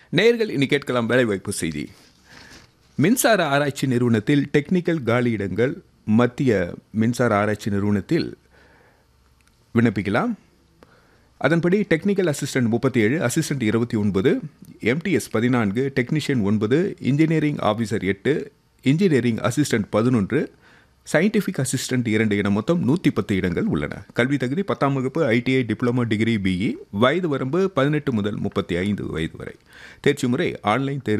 நேர்கள் இனி கேட்கலாம் வேலைவாய்ப்பு செய்தி மின்சார ஆராய்ச்சி நிறுவனத்தில் டெக்னிக்கல் காலியிடங்கள் மத்திய மின்சார ஆராய்ச்சி நிறுவனத்தில் விண்ணப்பிக்கலாம் அதன்படி டெக்னிக்கல் அசிஸ்டன்ட் முப்பத்தி ஏழு அசிஸ்டன்ட் இருபத்தி ஒன்பது எம்டிஎஸ் பதினான்கு டெக்னீஷியன் ஒன்பது இன்ஜினியரிங் ஆஃபீஸர் எட்டு இன்ஜினியரிங் அசிஸ்டன்ட் பதினொன்று சயின்டிஃபிக் அசிஸ்டன்ட் இரண்டு என மொத்தம் நூற்றி பத்து இடங்கள் உள்ளன கல்வி தகுதி பத்தாம் வகுப்பு ஐடிஐ டிப்ளமோ டிகிரி பிஇ வயது வரம்பு பதினெட்டு முதல் முப்பத்தி ஐந்து வயது வரை தேர்ச்சி முறை ஆன்லைன் தேர்வு